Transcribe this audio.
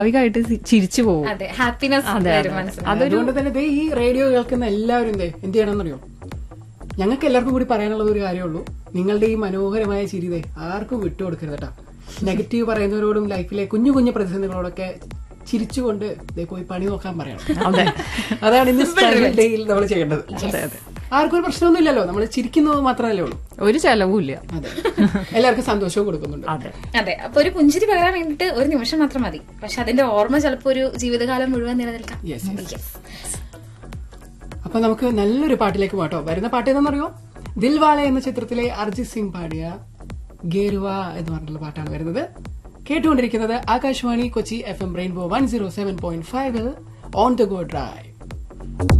സ്വാഭാവികമായിട്ട് ചി- ചിരിച്ചു പോകും അതെ ഹാപ്പിനെസ് അതെ, വരും അതെ. മനസ്സിൽ അതുകൊണ്ട് തന്നെ ദേ ഈ റേഡിയോ കേൾക്കുന്ന എല്ലാവരും ദേ എന്ത് ചെയ്യണമെന്നറിയോ ഞങ്ങൾക്ക് എല്ലാവർക്കും കൂടി പറയാനുള്ളത് ഒരു കാര്യമുള്ളൂ നിങ്ങളുടെ ഈ മനോഹരമായ ചിരി ദേ ആർക്കും വിട്ടുകൊടുക്കരുത് കേട്ടോ നെഗറ്റീവ് പറയുന്നവരോടും ലൈഫിലെ കുഞ്ഞു കുഞ്ഞു പ്രതിസന്ധികളോടൊക്കെ ചിരിച്ചുകൊണ്ട് ദേ പോയി പണി നോക്കാൻ പറയണം അതെ അതാണ് ഇന്ന് സ്റ്റാൻഡേർഡ് ഡേയിൽ നമ്മൾ ചെയ്യേണ്ടത് ആർക്കും ഒരു പ്രശ്നമൊന്നും ഇല്ലല്ലോ നമ്മൾ ചിരിക്കുന്നത് മാത്രമല്ലേ ഉള്ളൂ ഒരു ചെലവുമില്ല അതെ എല്ലാവർക്കും സന്തോഷവും കൊടുക്കുന്നുണ്ട് അതെ അതെ അപ്പൊ ഒരു പുഞ്ചിരി പകരാൻ വേണ്ടിട്ട് ഒരു നിമിഷം മാത്രം മതി പക്ഷെ അതിന്റെ ഓർമ്മ ചിലപ്പോ ഒരു ജീവിതകാലം മുഴുവൻ നിലനിൽക്കാം Yes, yes. അപ്പൊ നമുക്ക് നല്ലൊരു പാട്ടിലേക്ക് പോട്ടോ വരുന്ന പാട്ട് ഏതാണെന്നറിയോ ദിൽവാല എന്ന ചിത്രത്തിലെ അർജിത് സിംഗ് പാടിയ ഗേരുവ എന്ന് പറഞ്ഞിട്ടുള്ള പാട്ടാണ് വരുന്നത് കേട്ടുകൊണ്ടിരിക്കുന്നത് Akashvani Kochi F M rainbow one zero seven point five on the go drive